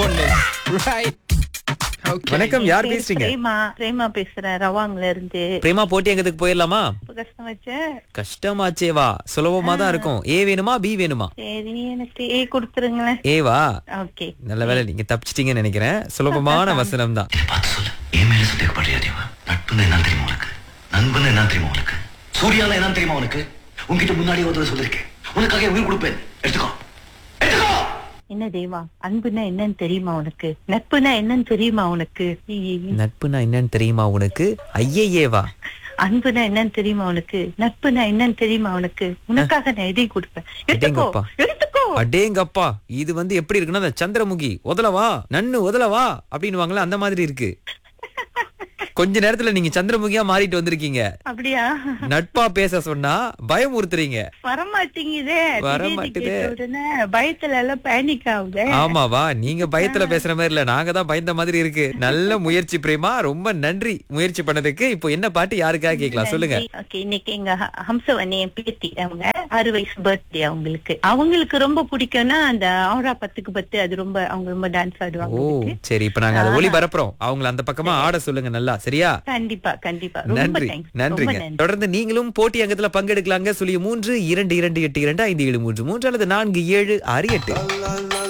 பொண்ணு right okay வணக்கம் யார் பேர் பேசுறீங்க பிரேமா பிரேமா பேசுறேன் ரவாங்ல இருந்து பிரேமா போட்டி எங்கத்துக்கு போயிடலாமா ரொம்ப கஷ்டம் வச்ச கஷ்டமாச்சேவா சுலபமா தான் இருக்கும் ஏ வேணுமா பி வேணுமா சரி எனக்கு ஏ கொடுத்துருங்களேன் ஏவா ஓகே நல்ல வேளை நீங்க தப்பிச்சிட்டீங்கன்னு நினைக்கிறேன் சுலபமான வசனம் தான் இதை பார்த்து சொல்லு என் மேல சந்தேகப்படுறியா தேவா நட்புன்னு என்ன தெரியுமா உனக்கு நண்பன் என்ன தெரியுமா உனக்கு சூர்யால என்ன தெரியுமா உனக்கு உன்கிட்ட முன்னாடி ஒரு தடவை சொல்லிருக்கேன் உனக்காக என் உயிர் கொடுப்பேன் எடுத்துக்கோ எடுத்துக்கோ என்ன தேவா அன்புனா என்னன்னு தெரியுமா உனக்கு நட்புனா என்னன்னு தெரியுமா உனக்கு ஈ, நட்புனா என்னன்னு தெரியுமா உனக்கு ஐயேவா அன்புனா என்னன்னு தெரியுமா உனக்கு நட்புனா என்னன்னு தெரியுமா உனக்கு உனக்காக நான் எதையும் கொடுப்பேன் எடுத்துக்கோ அடேங்கப்பா. எடுத்துக்கோ அடேங்கப்பா இது வந்து எப்படி இருக்குன்னா அந்த சந்திரமுகி உதலவா நன்னு உதலவா அப்படின்னு அந்த மாதிரி இருக்கு கொஞ்ச நேரத்துல நீங்க சந்திரமுகியா மாறிட்டு வந்திருக்கீங்க அப்படியா நட்பா பேச சொன்னா பயமுறுத்துறீங்க வரமாட்டேங்குதே வரமாட்டுதே. திடீர்னு கேட்ட உடனே பயத்துல எல்லாம் பேனிக் ஆகுதே ஆமாவா நீங்க பயத்துல பேசுற மாதிரி இல்ல நாங்க தான் பயந்த மாதிரி இருக்கு நல்ல முயற்சி பிரேமா ரொம்ப நன்றி முயற்சி பண்ணதுக்கு இப்போ என்ன பாட்டு யாருக்காக கேட்கலாம் சொல்லுங்க ஓகே இன்னைக்கு எங்க ஹ- ஹம்சவண்ணி என் பேத்தி அவங்க ஆறு வயசு பர்த்டே அவங்களுக்கு அவங்களுக்கு ரொம்ப பிடிக்கும்னா அந்த ஆறா பத்துக்கு பத்து அது ரொம்ப அவங்க ரொம்ப டான்ஸ் ஆடுவாங்க ஓ அதுக்கு. சரி இப்ப நாங்க அதை ஒளி பரப்புறோம் அவங்கள அந்த பக்கமா ஆட சொல்லுங்க நல்லா சரியா கண்டிப்பா கண்டிப்பா ரொம்ப நன்றி தேங்க்ஸ் ரொம்ப நன்றிங்க நன்றி தொடர்ந்து நீங்களும் போட்டி அங்கத்துல பங்கெடுக்கலாங்க சொல்லி மூன்று இரண்டு இரண்டு எட்டு இரண்டு ஐந்து ஏழு மூன்று மூன்று அல்லது நான்கு ஏழு ஆறு எட்டு